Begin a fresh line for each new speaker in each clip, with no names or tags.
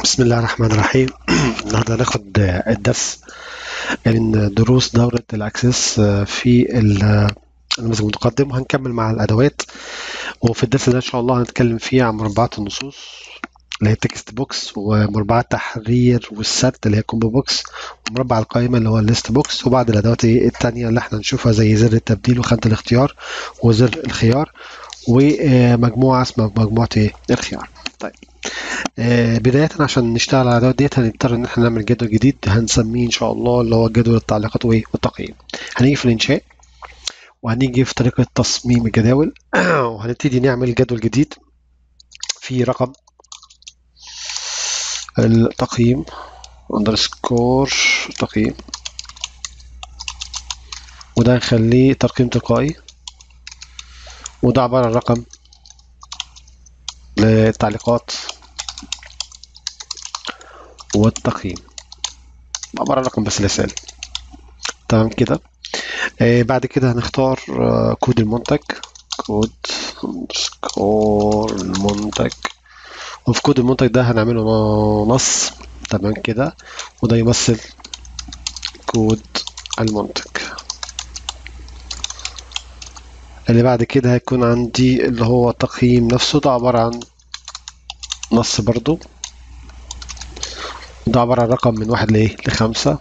بسم الله الرحمن الرحيم النهارده هناخد الدرس من دروس دورة الأكسس في النموذج المتقدم وهنكمل مع الأدوات وفي الدرس ده إن شاء الله هنتكلم فيه عن مربعات النصوص اللي هي التكست بوكس ومربعات التحرير والسرد اللي هي كومبو بوكس ومربع القائمة اللي هو الليست بوكس وبعض الأدوات التانية اللي احنا نشوفها زي زر التبديل وخانة الاختيار وزر الخيار ومجموعة اسمها مجموعة الخيار طيب آه، بداية عشان نشتغل على الأدوات ديت هنضطر إن احنا نعمل جدول جديد هنسميه إن شاء الله اللي هو جدول التعليقات وإيه والتقييم هنيجي في الإنشاء وهنيجي في طريقة تصميم الجداول وهنبتدي نعمل جدول جديد في رقم التقييم اندرسكور تقييم وده هنخليه ترقيم تلقائي وده عبارة عن رقم للتعليقات والتقييم عبارة عن رقم بس لسال تمام كده آه بعد كده هنختار آه كود المنتج كود سكور المنتج وفي كود المنتج ده هنعمله نص تمام كده وده يمثل كود المنتج اللي بعد كده هيكون عندي اللي هو التقييم نفسه ده عبارة عن نص برضو ده عبارة عن رقم من واحد لإيه لخمسة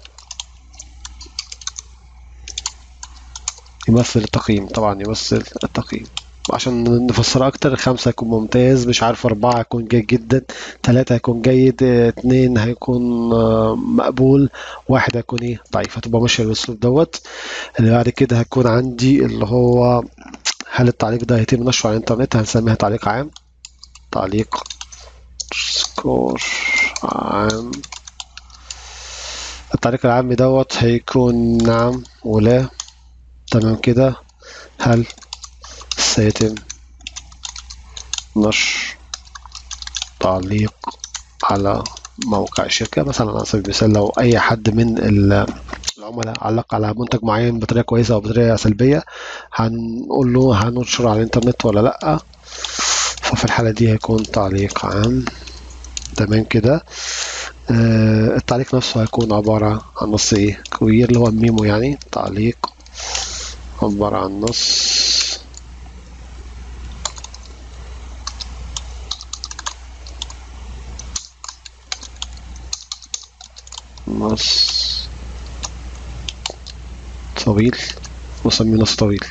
يمثل التقييم طبعا يمثل التقييم عشان نفسرها أكتر خمسة هيكون ممتاز مش عارف أربعة هيكون جيد جدا تلاتة هيكون جيد اتنين هيكون مقبول واحد هيكون إيه ضعيف هتبقى ماشية بالأسلوب دوت اللي بعد كده هيكون عندي اللي هو هل التعليق ده هيتم نشره على الإنترنت هنسميها تعليق عام تعليق سكور عام التعليق العام دوت هيكون نعم ولا تمام كده هل سيتم نشر تعليق على موقع الشركة مثلا على سبيل المثال لو أي حد من العملاء علق على منتج معين بطريقة كويسة أو بطريقة سلبية هنقول له هننشر على الإنترنت ولا لأ ففي الحالة دي هيكون تعليق عام تمام كده آه التعليق نفسه هيكون عبارة عن نص ايه كوير اللي هو الميمو يعني تعليق عبارة عن نص نص طويل نسميه نص طويل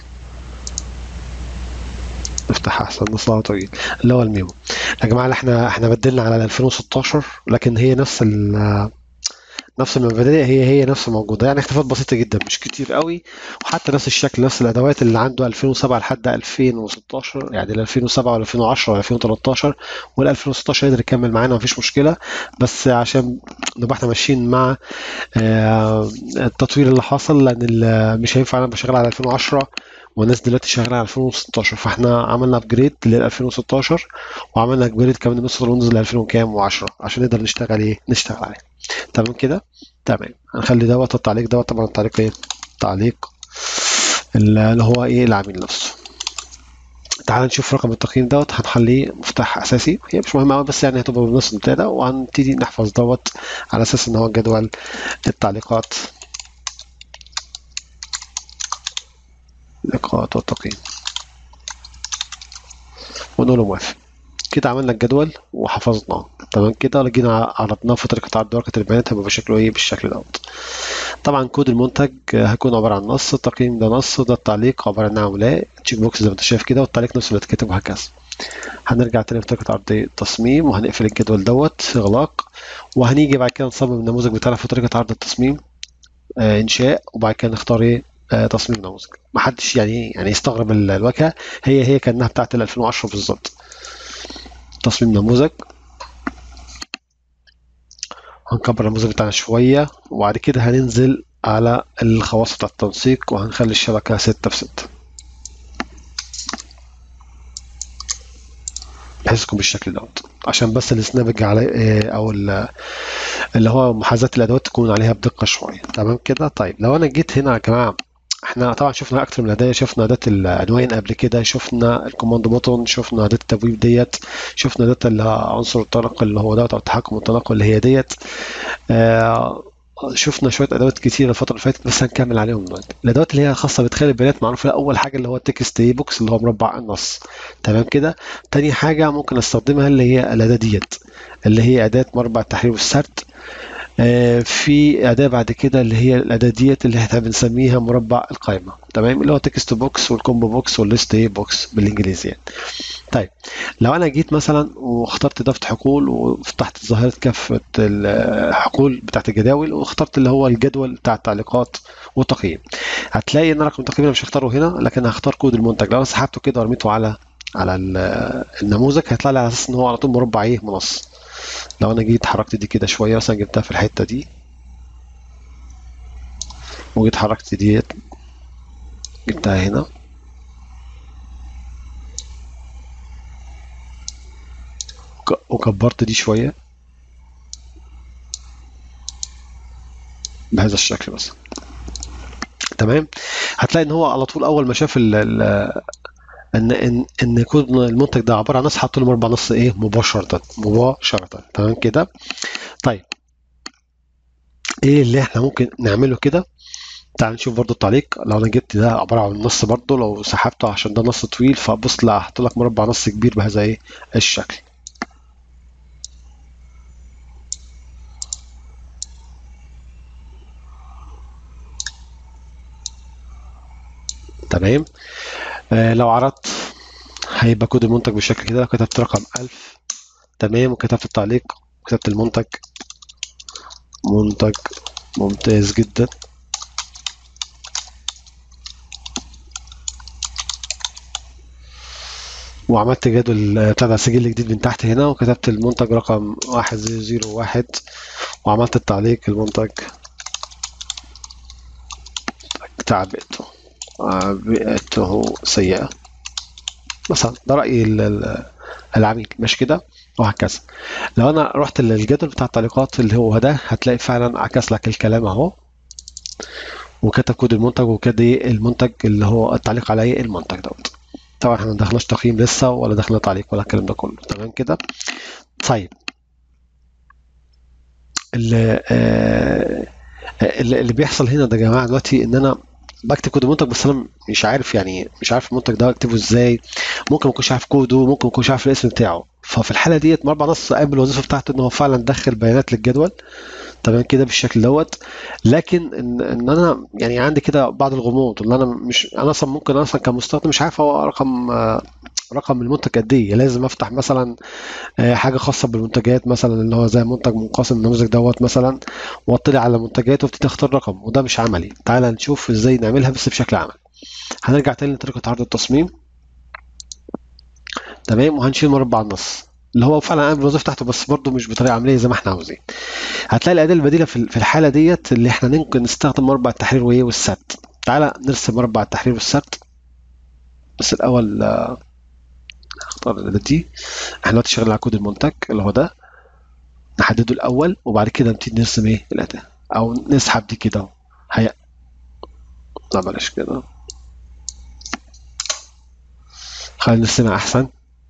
نفتح احسن نص طويل اللي هو الميمو يا جماعه احنا احنا بدلنا على 2016 لكن هي نفس ال نفس المبادئ هي هي نفس موجوده يعني اختلافات بسيطه جدا مش كتير قوي وحتى نفس الشكل نفس الادوات اللي عنده 2007 لحد 2016 يعني ال 2007 وال 2010 وال 2013 وال 2016 يقدر يكمل معانا مفيش مشكله بس عشان نبقى احنا ماشيين مع التطوير اللي حصل لان مش هينفع انا بشتغل على 2010 والناس دلوقتي شغاله على 2016 فاحنا عملنا ابجريد لل 2016 وعملنا ابجريد كمان لنسخه الويندوز ل 2000 وكام و10 عشان نقدر نشتغل ايه نشتغل عليه تمام كده تمام هنخلي دوت التعليق دوت طبعا التعليق ايه تعليق اللي هو ايه العميل نفسه تعال نشوف رقم التقييم دوت هنخليه مفتاح اساسي هي مش مهمه قوي بس يعني هتبقى بنفس المبتدا وهنبتدي نحفظ دوت على اساس ان هو جدول التعليقات لقاءات والتقييم ونقول موافق كده عملنا الجدول وحفظناه تمام كده جينا عرضناه في طريقه عرض ورقه البيانات هيبقى بشكله ايه بالشكل دوت طبعا كود المنتج هيكون عباره عن نص التقييم ده نص ده التعليق عباره عن نعم ولا تشيك بوكس زي ما انت شايف كده والتعليق نفسه اللي اتكتب وهكذا هنرجع تاني في طريقه عرض التصميم وهنقفل الجدول دوت اغلاق وهنيجي بعد كده نصمم النموذج بتاعنا في طريقه عرض التصميم آه انشاء وبعد كده نختار ايه آه تصميم نموذج ما حدش يعني يعني يستغرب الواجهه هي هي كانها بتاعت 2010 بالظبط تصميم نموذج هنكبر النموذج بتاعنا شوية وبعد كده هننزل على الخواص بتاع التنسيق وهنخلي الشبكة ستة في ستة بحيث تكون بالشكل دوت عشان بس السنابج على او اللي هو محاذاة الادوات تكون عليها بدقة شوية تمام كده طيب لو انا جيت هنا يا جماعة احنا طبعا شفنا اكتر من اداه شفنا اداه العنوان قبل كده شفنا الكوماند بوتون شفنا اداه التبويب ديت شفنا اداه اللي عنصر الطلق اللي هو دوت او التحكم والتنقل اللي هي ديت آه شفنا شويه ادوات كتيره الفتره اللي فاتت بس هنكمل عليهم دلوقتي الادوات اللي هي خاصه بادخال البيانات معروفه اول حاجه اللي هو التكست اي بوكس اللي هو مربع النص تمام كده تاني حاجه ممكن استخدمها اللي هي الاداه ديت اللي هي اداه مربع التحرير والسرد آه، في اداه بعد كده اللي هي الاداه ديت اللي احنا بنسميها مربع القائمه تمام اللي هو تكست بوكس والكومبو بوكس والليست اي بوكس بالانجليزي يعني طيب لو انا جيت مثلا واخترت اضافه حقول وفتحت ظاهره كافه الحقول بتاعت الجداول واخترت اللي هو الجدول بتاع التعليقات والتقييم هتلاقي ان رقم التقييم مش هختاره هنا لكن هختار كود المنتج لو انا سحبته كده ورميته على على النموذج هيطلع لي على اساس ان هو على طول مربع ايه منص لو انا جيت حركت دي كده شويه مثلا جبتها في الحته دي وجيت حركت ديت جبتها هنا وكبرت دي شويه بهذا الشكل مثلا تمام هتلاقي ان هو على طول اول ما شاف ال ال ان ان ان يكون المنتج ده عباره عن نص حط له مربع نص ايه مباشره مباشره تمام كده طيب ايه اللي احنا ممكن نعمله كده تعال نشوف برضو التعليق لو انا جبت ده عباره عن نص برضو لو سحبته عشان ده نص طويل فبص لا هحط لك مربع نص كبير بهذا ايه الشكل تمام آه لو عرضت هيبقى كود المنتج بالشكل كده كتبت رقم 1000 تمام وكتبت التعليق كتبت المنتج منتج ممتاز جدا وعملت جدول بتاع سجل جديد من تحت هنا وكتبت المنتج رقم واحد زيرو زيرو واحد وعملت التعليق المنتج تعبئته بيئته سيئة مثلا ده رأي العميل مش كده وهكذا لو انا رحت للجدول بتاع التعليقات اللي هو ده هتلاقي فعلا عكس لك الكلام اهو وكتب كود المنتج وكده المنتج اللي هو التعليق عليه المنتج دوت طبعا احنا ما دخلناش تقييم لسه ولا دخلنا تعليق ولا الكلام ده كله تمام كده طيب اللي, آه اللي بيحصل هنا ده يا جماعه دلوقتي ان انا بكتب كود المنتج بس انا مش عارف يعني مش عارف المنتج ده اكتبه ازاي ممكن ما اكونش عارف كوده ممكن ما اكونش عارف الاسم بتاعه ففي الحاله ديت مربع نص قام بالوظيفه بتاعته ان هو فعلا دخل بيانات للجدول تمام كده بالشكل دوت لكن ان, إن انا يعني عندي كده بعض الغموض ان انا مش انا اصلا ممكن اصلا كمستخدم مش عارف هو رقم رقم المنتج قد ايه لازم افتح مثلا حاجه خاصه بالمنتجات مثلا اللي هو زي منتج منقسم النموذج دوت مثلا واطلع على منتجات وابتدي اختار رقم وده مش عملي تعال نشوف ازاي نعملها بس بشكل عملي هنرجع تاني لطريقه عرض التصميم تمام وهنشيل مربع النص اللي هو فعلا عامل الوظيفه بتاعته بس برضه مش بطريقه عمليه زي ما احنا عاوزين هتلاقي الاداه البديله في الحاله ديت اللي احنا ممكن نستخدم مربع التحرير وايه والسرد تعالى نرسم مربع التحرير والسرد بس الاول اختار الاداه دي احنا دلوقتي شغالين على كود المنتج اللي هو ده نحدده الاول وبعد كده نبتدي نرسم ايه الاداه او نسحب دي كده اهو هي لا بلاش كده خلينا نرسمها احسن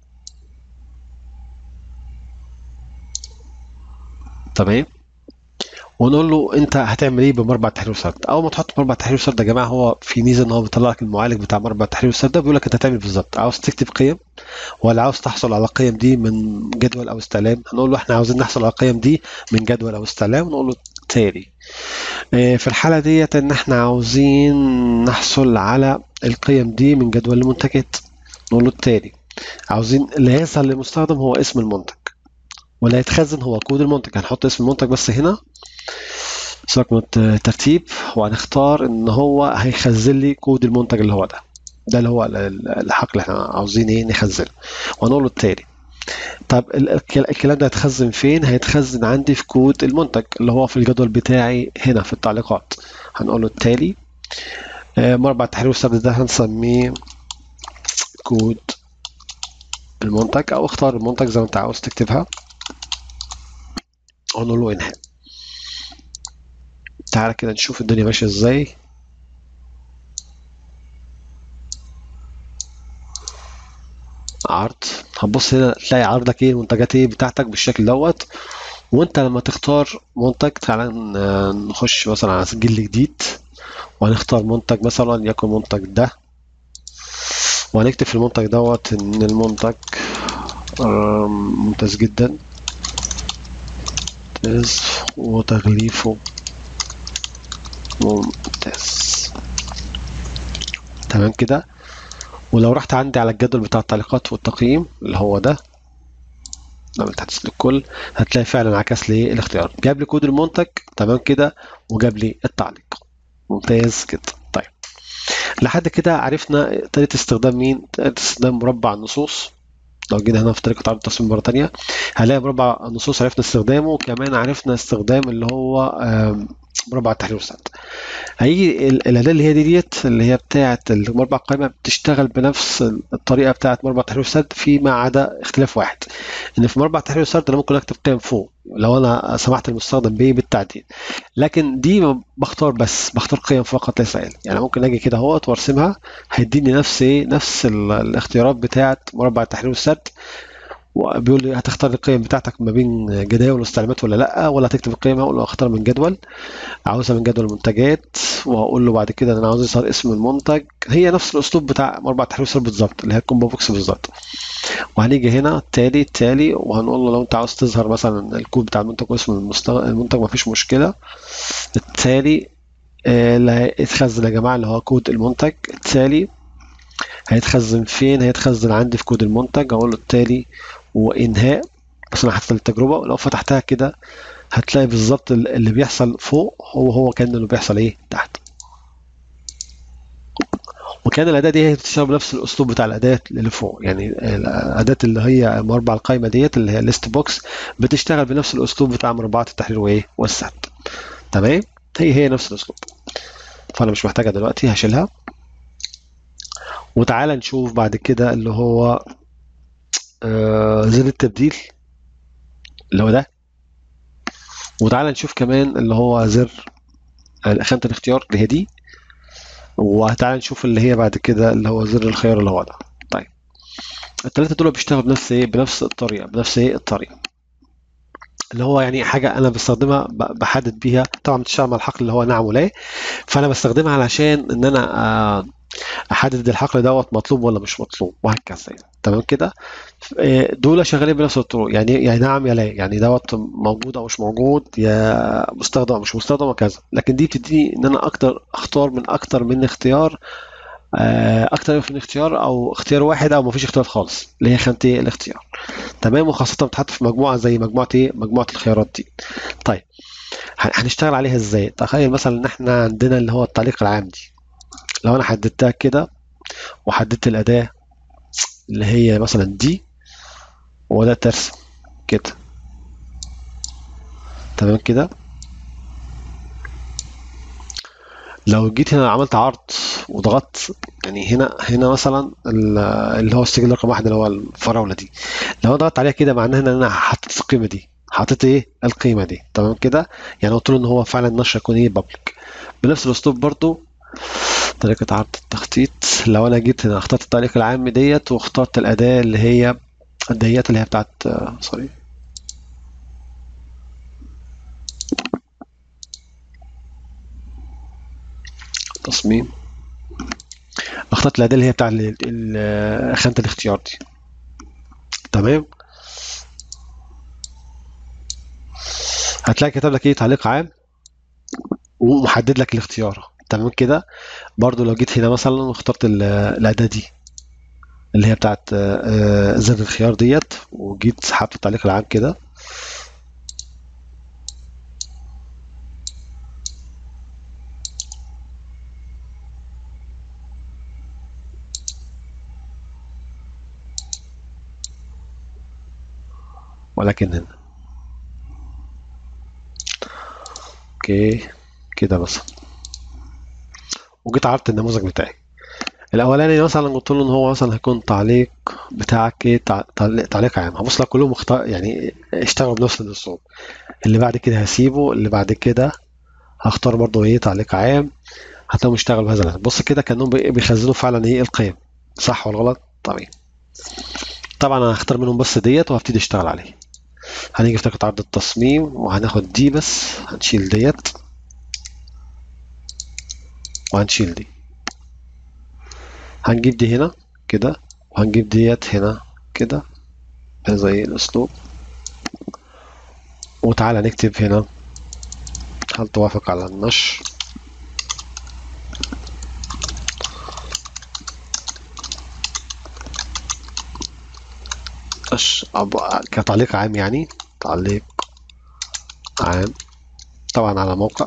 تمام ونقول له انت هتعمل ايه بمربع التحرير والسرد اول ما تحط مربع التحرير والسرد يا جماعه هو في ميزه ان هو بيطلع لك المعالج بتاع مربع التحرير والسرد ده بيقول لك انت هتعمل بالظبط عاوز تكتب قيم ولا عاوز تحصل على القيم دي من جدول او استعلام هنقول له احنا عاوزين نحصل على القيم دي من جدول او استعلام ونقول له تالي في الحاله ديت ان احنا عاوزين نحصل على القيم دي من جدول المنتجات نقول له التالي عاوزين اللي هيظهر للمستخدم هو اسم المنتج ولا هيتخزن هو كود المنتج هنحط اسم المنتج بس هنا سيبك من الترتيب وهنختار ان هو هيخزن لي كود المنتج اللي هو ده ده اللي هو الحق اللي احنا عاوزين ايه نخزنه وهنقول له التالي طب الكلام ده هيتخزن فين هيتخزن عندي في كود المنتج اللي هو في الجدول بتاعي هنا في التعليقات هنقول له التالي مربع التحرير والسرد ده هنسميه كود المنتج او اختار المنتج زي ما انت عاوز تكتبها ونقول له انهاء تعالى كده نشوف الدنيا ماشيه ازاي عرض هتبص هنا تلاقي عرض لك ايه المنتجات ايه بتاعتك بالشكل دوت وانت لما تختار منتج تعالى ن- نخش مثلا على سجل جديد وهنختار منتج مثلا يكون منتج ده وهنكتب في المنتج دوت ان المنتج آم، ممتاز جدا ممتاز وتغليفه ممتاز تمام كده ولو رحت عندي على الجدول بتاع التعليقات والتقييم اللي هو ده لما تحدث للكل هتلاقي فعلا عكس لي الاختيار جاب لي كود المنتج تمام كده وجاب لي التعليق ممتاز جدا طيب لحد كده عرفنا طريقة استخدام مين طريقة استخدام مربع النصوص لو جينا هنا في طريقة عرض التصميم مرة تانية هنلاقي مربع النصوص عرفنا استخدامه وكمان عرفنا استخدام اللي هو آم، مربع التحرير والسرد هيجي ال- الأداة اللي هي دي ديت اللي هي بتاعة مربع القائمة بتشتغل بنفس الطريقة بتاعة مربع التحرير والسرد فيما عدا اختلاف واحد إن في مربع التحرير والسرد أنا ممكن أكتب قيم فوق لو أنا سمحت للمستخدم بإيه بالتعديل لكن دي ما بختار بس بختار قيم فقط ليس آلة يعني ممكن أجي كده اهوت وأرسمها هيديني نفس إيه نفس ال- الاختيارات بتاعة مربع التحرير والسرد وبيقول لي هتختار القيم بتاعتك ما بين جداول واستعلامات ولا لا ولا هتكتب القيم اقول له اختار من جدول عاوزها من جدول المنتجات وهقول له بعد كده ان انا عاوز يظهر اسم المنتج هي نفس الاسلوب بتاع مربع تحرير الصور بالظبط اللي هي الكومبو بوكس بالظبط وهنيجي هنا تالي تالي وهنقول له لو انت عاوز تظهر مثلا الكود بتاع المنتج واسم المستغ... المنتج مفيش مشكله التالي آه، اللي هيتخزن يا جماعه اللي هو كود المنتج التالي هيتخزن فين هيتخزن عندي في كود المنتج اقول له التالي وانهاء بس انا حطيت التجربه لو فتحتها كده هتلاقي بالظبط ال- اللي بيحصل فوق هو هو كان اللي بيحصل ايه تحت وكان الاداه دي هي بتشتغل بنفس الاسلوب بتاع الاداه اللي فوق يعني الاداه اللي هي مربع القائمه ديت اللي هي ليست بوكس بتشتغل بنفس الاسلوب بتاع مربعات التحرير وايه والسرد تمام هي هي نفس الاسلوب فانا مش محتاجها دلوقتي هشيلها وتعالى نشوف بعد كده اللي هو آه، زر التبديل اللي هو ده وتعالى نشوف كمان اللي هو زر خانة الاختيار اللي هي دي وتعالى نشوف اللي هي بعد كده اللي هو زر الخيار اللي هو ده طيب الثلاثة دول بيشتغلوا بنفس ايه بنفس الطريقة بنفس ايه الطريقة اللي هو يعني حاجة أنا بستخدمها ب- بحدد بيها طبعا بتشتغل مع الحقل اللي هو نعم ولا فأنا بستخدمها علشان إن أنا آه، أحدد الحقل دوت مطلوب ولا مش مطلوب وهكذا يعني. تمام كده آه، دول شغالين بنفس الطرق يعني يعني نعم يا لا يعني دوت موجود او مش موجود يا مستخدم او مش مستخدم وكذا لكن دي بتديني ان انا اقدر اختار من اكتر من اختيار آه، اكتر من اختيار او اختيار واحد او مفيش اختيار خالص اللي هي خانة إيه؟ الاختيار تمام وخاصة بتتحط في مجموعة زي مجموعة ايه مجموعة الخيارات دي طيب ه- هنشتغل عليها ازاي تخيل مثلا ان احنا عندنا اللي هو التعليق العام دي لو انا حددتها كده وحددت الاداة اللي هي مثلا دي وبدأت ارسم كده تمام كده لو جيت هنا عملت عرض وضغطت يعني هنا هنا مثلا ال- اللي هو السجل رقم واحد اللي هو الفراولة دي لو أنا ضغطت عليها كده معناها ان انا حطيت القيمة دي حطيت ايه القيمة دي تمام كده يعني قلت له ان هو فعلا النشر يكون ايه بابليك بنفس الاسلوب برضو طريقة عرض التخطيط لو انا جيت هنا اخترت التعليق العام ديت واخترت الأداة اللي هي الديات اللي هي بتاعت آه، سوري تصميم اخترت الأداة اللي هي بتاع ال- ال- خانة الاختيار دي تمام هتلاقي كتب لك ايه تعليق عام ومحدد لك الاختيار تمام كده برضو لو جيت هنا مثلا واخترت ال- الأداة دي اللي هي بتاعت آه، آه، زر الخيار ديت وجيت سحبت التعليق العام كده ولكن هنا اوكي كده مثلا وجيت عرضت النموذج بتاعي الاولاني مثلا قلت له ان هو مثلا هيكون تعليق بتاعك ايه تع- تعليق تعليق عام هبص لك كلهم مختار يعني اشتغلوا بنفس الاسلوب اللي بعد كده هسيبه اللي بعد كده هختار برضو ايه تعليق عام هتلاقيهم اشتغلوا بهذا الاسلوب بص كده كانهم بي- بيخزنوا فعلا ايه القيم صح ولا غلط طيب طبعا انا هختار منهم بس ديت وهبتدي اشتغل عليه هنيجي في طريقة عرض التصميم وهناخد دي بس هنشيل ديت وهنشيل دي هنجيب دي هنا كده وهنجيب ديت هنا كده زي الاسلوب وتعالى نكتب هنا هل توافق على النشر أش... كتعليق عام يعني تعليق عام طبعا على موقع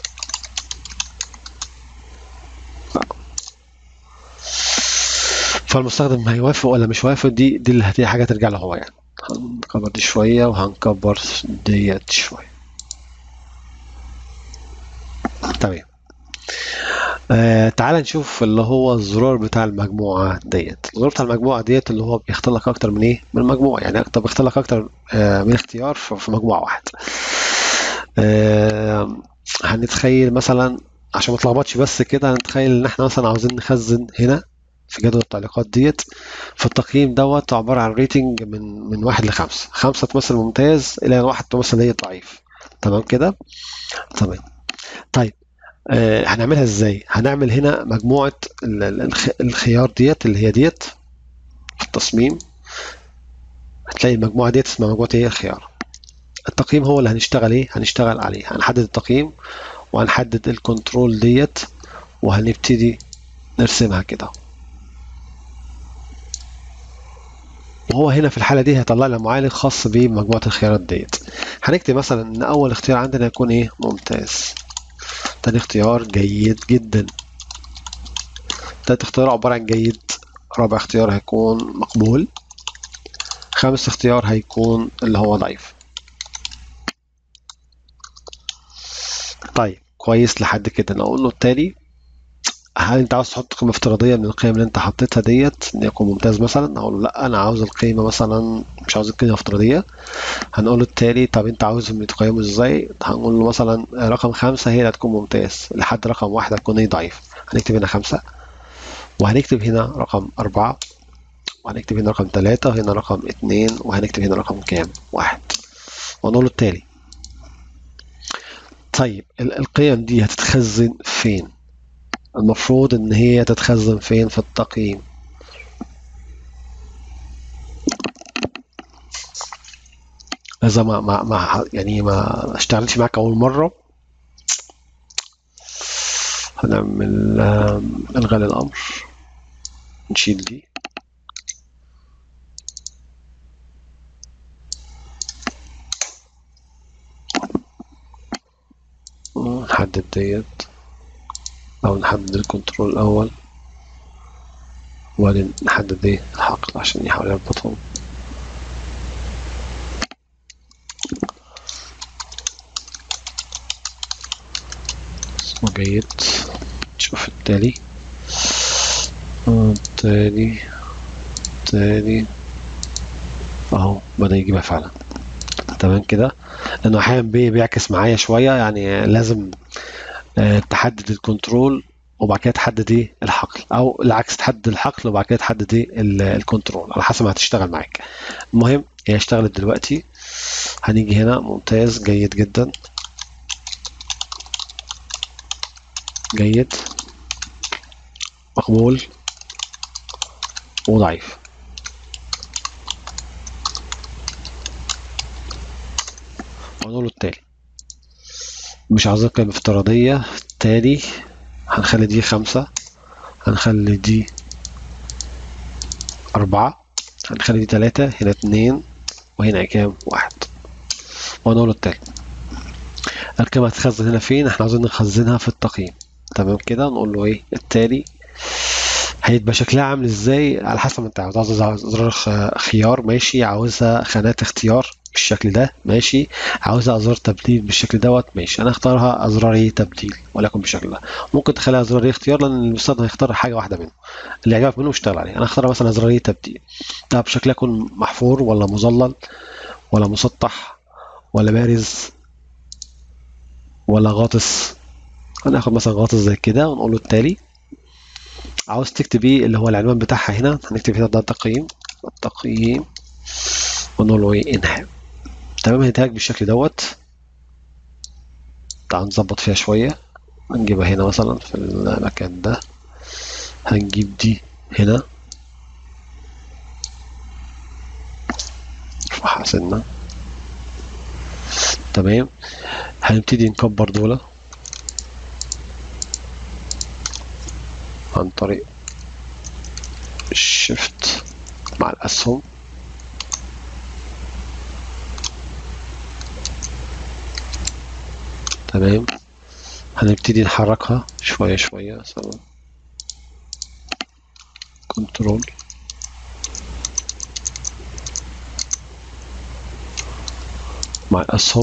فالمستخدم هيوافق ولا مش وافق دي دي اللي هتبقى حاجه ترجع له هو يعني هنكبر دي شويه وهنكبر ديت شويه تمام آه تعال نشوف اللي هو الزرار بتاع المجموعة ديت الزرار بتاع المجموعة ديت اللي هو بيختار لك أكتر من إيه؟ من مجموعة يعني أكتر بيختار لك أكتر آه من اختيار في مجموعة واحدة آه هنتخيل مثلا عشان ما تلخبطش بس كده هنتخيل إن إحنا مثلا عاوزين نخزن هنا في جدول التعليقات ديت في التقييم دوت عبارة عن ريتنج من من واحد لخمسة خمسة تمثل ممتاز إلى واحد تمثل هي ضعيف تمام كده؟ تمام طيب آه هنعملها ازاي هنعمل هنا مجموعة الخيار ديت اللي هي ديت في التصميم هتلاقي المجموعة ديت اسمها مجموعة ايه الخيار التقييم هو اللي هنشتغل ايه هنشتغل عليه هنحدد التقييم وهنحدد الكنترول ديت وهنبتدي نرسمها كده وهو هنا في الحالة دي هيطلع لنا معالج خاص بمجموعة الخيارات ديت هنكتب مثلا ان اول اختيار عندنا يكون ايه ممتاز تاني اختيار جيد جدا تالت اختيار عبارة عن جيد رابع اختيار هيكون مقبول خامس اختيار هيكون اللي هو ضعيف طيب كويس لحد كده نقول له التالي هل انت عاوز تحط قيمه افتراضيه من القيم اللي انت حطيتها ديت ان يكون ممتاز مثلا هقول له لا انا عاوز القيمه مثلا مش عاوز القيمه افتراضيه هنقول له التالي طب انت عاوزهم يتقيموا ازاي هنقول له مثلا رقم خمسة هي اللي هتكون ممتاز لحد رقم واحد هتكون ايه ضعيف هنكتب هنا خمسة وهنكتب هنا رقم أربعة وهنكتب هنا رقم ثلاثة وهنا رقم اتنين وهنكتب هنا رقم كام واحد ونقول له التالي طيب القيم دي هتتخزن فين المفروض ان هي تتخزن فين في التقييم اذا ما ما ما يعني ما اشتغلتش معاك اول مره هنعمل الغاء للامر نشيل دي نحدد ديت أو نحدد الكنترول الأول وبعدين نحدد ايه الحقل عشان يحاول يربطهم اسمه جيد نشوف التالي التالي التالي اهو بدأ يجيبها فعلا تمام كده لانه احيانا بيعكس معايا شويه يعني لازم تحدد الكنترول وبعد كده تحدد ايه الحقل او العكس تحدد الحقل وبعد كده تحدد ايه الكنترول على حسب ما هتشتغل معاك المهم هي اشتغلت دلوقتي هنيجي هنا ممتاز جيد جدا جيد مقبول وضعيف ونقول التالي مش عاوزين قيمة افتراضية تالي هنخلي دي خمسة هنخلي دي أربعة هنخلي دي تلاتة هنا اتنين وهنا كام واحد ونقول التالي القيمة هتخزن هنا فين احنا عاوزين نخزنها في التقييم تمام كده نقول له ايه التالي هيبقى شكلها عامل ازاي على حسب ما انت عاوز عاوز زرار خيار ماشي عاوزها خانات اختيار بالشكل ده ماشي عاوزها ازرار تبديل بالشكل دوت ماشي انا اختارها ازرار ايه تبديل ولكن بالشكل ده ممكن تخليها ازرار ايه اختيار لان المستخدم هيختار حاجه واحده منهم اللي يعجبك منه اشتغل عليه انا اختارها مثلا ازرار ايه تبديل ده بشكل يكون محفور ولا مظلل ولا مسطح ولا بارز ولا غاطس هناخد مثلا غاطس زي كده ونقول له التالي عاوز تكتب ايه اللي هو العنوان بتاعها هنا هنكتب هنا ده تقييم التقييم ونقول له ايه انهاء تمام هينتهك بالشكل دوت تعال نظبط فيها شوية هنجيبها هنا مثلا في المكان ده هنجيب دي هنا نرفعها سنة تمام هنبتدي نكبر دول عن طريق الشيفت مع الأسهم تمام هنبتدي نحركها شوية شوية سوا كنترول مع الأسهم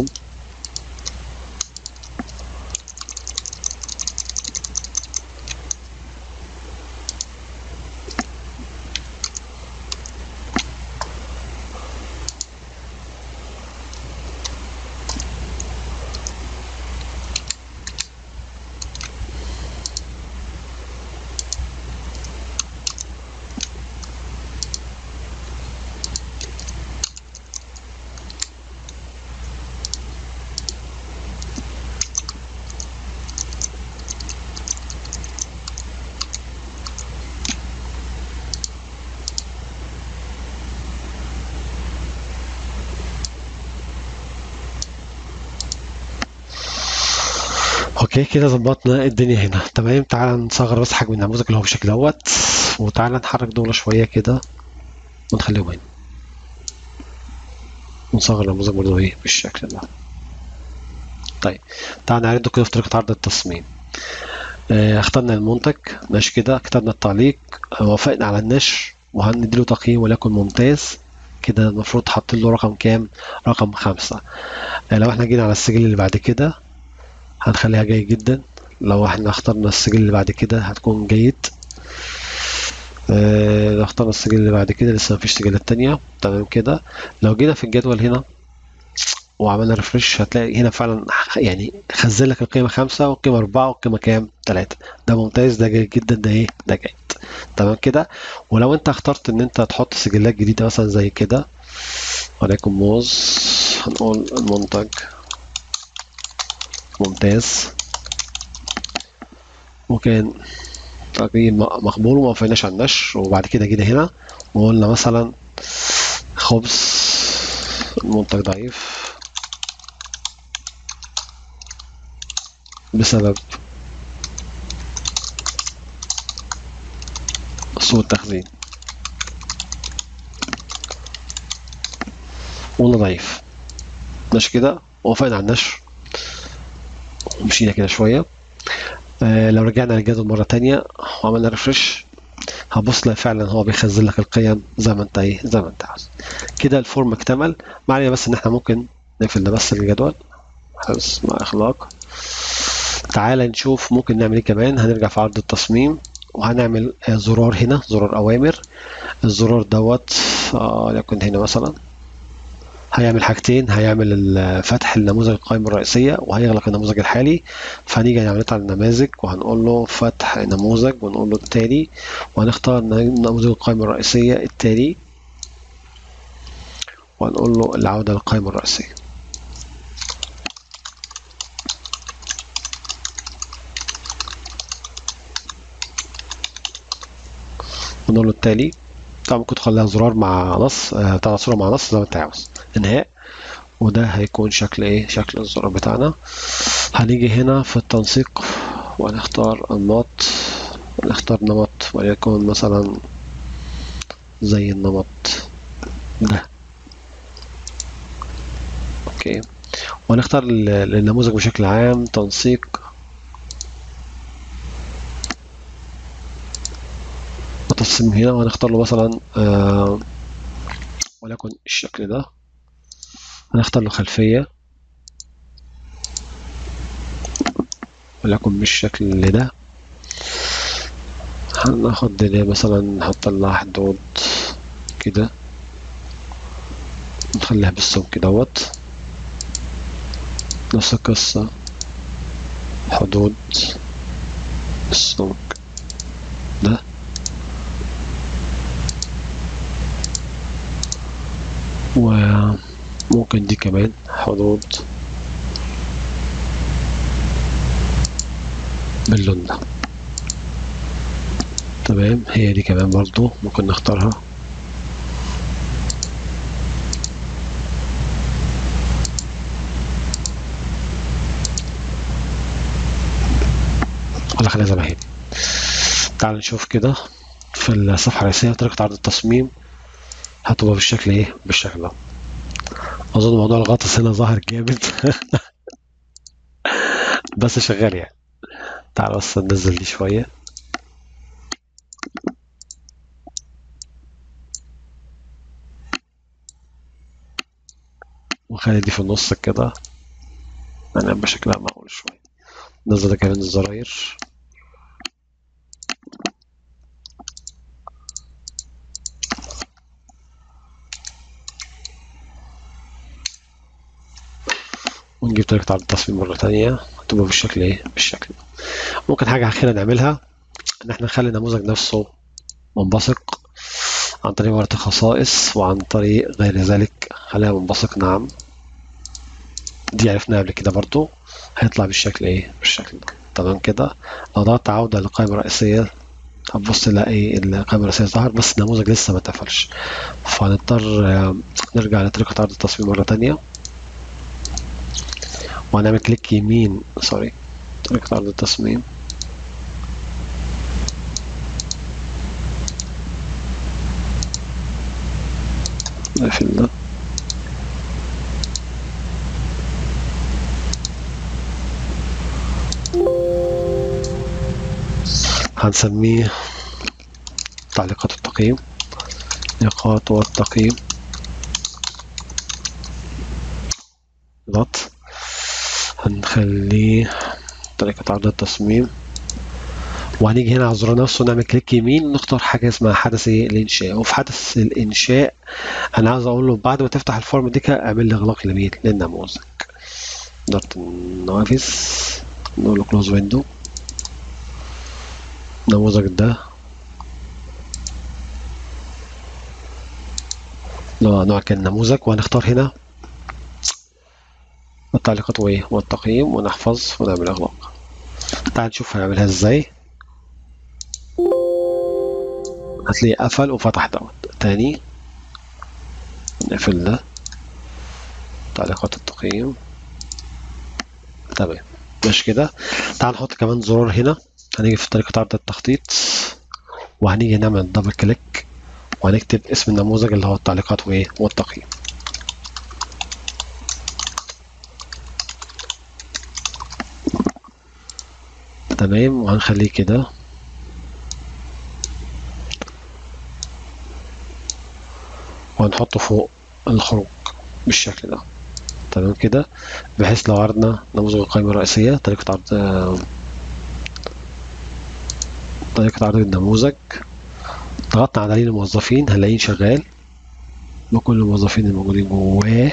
اوكي كده ظبطنا الدنيا هنا تمام تعال نصغر بس حجم النموذج اللي هو بالشكل دوت وتعال نحرك دول شوية كده ونخليهم هنا ونصغر النموذج برضه ايه بالشكل ده طيب تعال نعرضه كده في طريقة عرض التصميم آه، اخترنا المنتج ماشي كده كتبنا التعليق آه، وافقنا على النشر وهنديله تقييم وليكن ممتاز كده المفروض حاطين له رقم كام رقم خمسة آه، لو احنا جينا على السجل اللي بعد كده هنخليها جيد جدا لو احنا اخترنا السجل اللي بعد كده هتكون جيد اه لو اخترنا السجل اللي بعد كده لسه مفيش سجلات تانية تمام كده لو جينا في الجدول هنا وعملنا ريفرش هتلاقي هنا فعلا يعني خزن لك القيمة خمسة والقيمة أربعة والقيمة كام؟ تلاتة ده ممتاز ده جيد جدا ده ايه؟ ده جيد تمام كده ولو انت اخترت ان انت تحط سجلات جديدة مثلا زي كده وليكن موز هنقول المنتج ممتاز وكان تقييم مقبول وما وافقناش على النشر وبعد كده جينا هنا وقلنا مثلا خبز المنتج ضعيف بسبب سوء التخزين قلنا ضعيف ماشي كده وافقنا على النشر ومشينا كده شوية آه لو رجعنا للجدول مرة تانية وعملنا ريفرش هبص لا فعلا هو بيخزن لك القيم زي ما انت ايه زي ما انت عاوز كده الفورم اكتمل معنى بس ان احنا ممكن نقفل ده بس الجدول حفظ مع اخلاق تعال نشوف ممكن نعمل ايه كمان هنرجع في عرض التصميم وهنعمل آه زرار هنا زرار اوامر الزرار دوت آه يكون هنا مثلا هيعمل حاجتين هيعمل فتح النموذج القائمة الرئيسية وهيغلق النموذج الحالي فهنيجي نعمل على النماذج وهنقول له فتح نموذج ونقول له التالي وهنختار نموذج القائمة الرئيسية التالي وهنقول له العودة للقائمة الرئيسية ونقول له التالي طبعا ممكن تخليها زرار مع نص بتاع صورة مع نص زي ما انت عاوز انهاء وده هيكون شكل ايه شكل الزرار بتاعنا هنيجي هنا في التنسيق وهنختار انماط ونختار نمط وليكن مثلا زي النمط ده اوكي وهنختار النموذج بشكل عام تنسيق التصميم هنا وهنختار له مثلا آه وليكن الشكل ده هنختار له خلفية وليكن بالشكل اللي ده هناخد ده مثلا نحط لها حدود كده نخليها بالسمك دوت نفس القصة حدود السمك ده وممكن دي كمان حدود باللون ده تمام هي دي كمان برضو ممكن نختارها ولا خليها زي ما هي تعال نشوف كده في الصفحة الرئيسية طريقة عرض التصميم هتبقى بالشكل ايه بالشكل ده اظن موضوع الغطس هنا ظاهر جامد بس شغال يعني تعال بس ننزل دي شوية وخلي دي في النص كده يعني يبقى شكلها معقول شوية نزل كمان الزراير ونجيب طريقة عرض التصميم مرة تانية تبقى بالشكل ايه بالشكل ده ممكن حاجة أخيرة نعملها إن احنا نخلي النموذج نفسه منبثق عن طريق ورقة الخصائص وعن طريق غير ذلك خليها منبثق نعم دي عرفناها قبل كده برضو هيطلع بالشكل ايه بالشكل ده تمام كده لو ضغطت عودة للقائمة الرئيسية هتبص تلاقي القائمة الرئيسية ظهر بس النموذج لسه ما اتقفلش فهنضطر نرجع لطريقة عرض التصميم مرة تانية وهنعمل كليك يمين سوري طريقة عرض التصميم نقفل ده هنسميه تعليقات التقييم نقاط والتقييم دوت هنخليه طريقة عرض التصميم وهنيجي هنا على الزرار نفسه نعمل كليك يمين ونختار حاجة اسمها حدث الإنشاء وفي حدث الإنشاء أنا عاوز أقول له بعد ما تفتح الفورم دي كده اعمل لي إغلاق لمين للنموذج إدارة النوافذ نقول له كلوز ويندو النموذج ده نوع كان النموذج وهنختار هنا التعليقات وايه والتقييم ونحفظ ونعمل اغلاق تعال نشوف هنعملها ازاي هتلاقيه قفل وفتح دوت تاني نقفل ده تعليقات التقييم تمام ماشي كده تعال نحط كمان زرار هنا هنيجي في طريقة عرض التخطيط وهنيجي نعمل دبل كليك وهنكتب اسم النموذج اللي هو التعليقات وايه والتقييم تمام وهنخليه كده وهنحطه فوق الخروج بالشكل ده تمام كده بحيث لو عرضنا نموذج القائمة الرئيسية طريقة عرض طريقة عرض النموذج ضغطنا على دليل الموظفين هنلاقيه شغال بكل الموظفين الموجودين جواه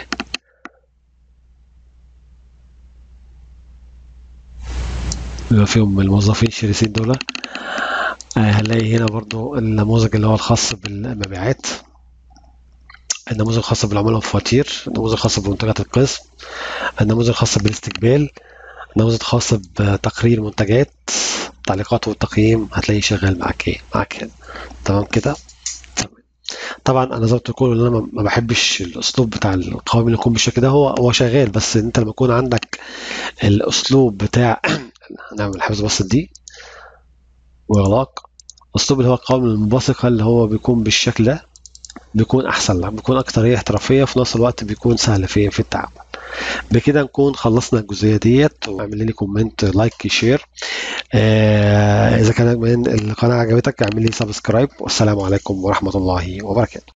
بما فيهم الموظفين الشرسين دول هنلاقي هنا برضو النموذج اللي هو الخاص بالمبيعات النموذج الخاص بالعملاء والفواتير النموذج الخاص بمنتجات القسم النموذج الخاص بالاستقبال النموذج الخاص بتقرير منتجات التعليقات والتقييم هتلاقيه شغال معاك ايه معاك هنا تمام كده تمام طبعا انا زي ما قلت لكم ان انا ما بحبش الاسلوب بتاع القوائم اللي يكون بالشكل ده هو هو شغال بس انت لما يكون عندك الاسلوب بتاع هنعمل حفظ بس دي واغلاق الاسلوب اللي هو القوائم المنبثقه اللي هو بيكون بالشكل ده بيكون احسن لك بيكون اكتر هي احترافيه في نفس الوقت بيكون سهل في في التعامل بكده نكون خلصنا الجزئيه ديت واعمل لي كومنت لايك شير آه اذا كان من القناه عجبتك اعمل لي سبسكرايب والسلام عليكم ورحمه الله وبركاته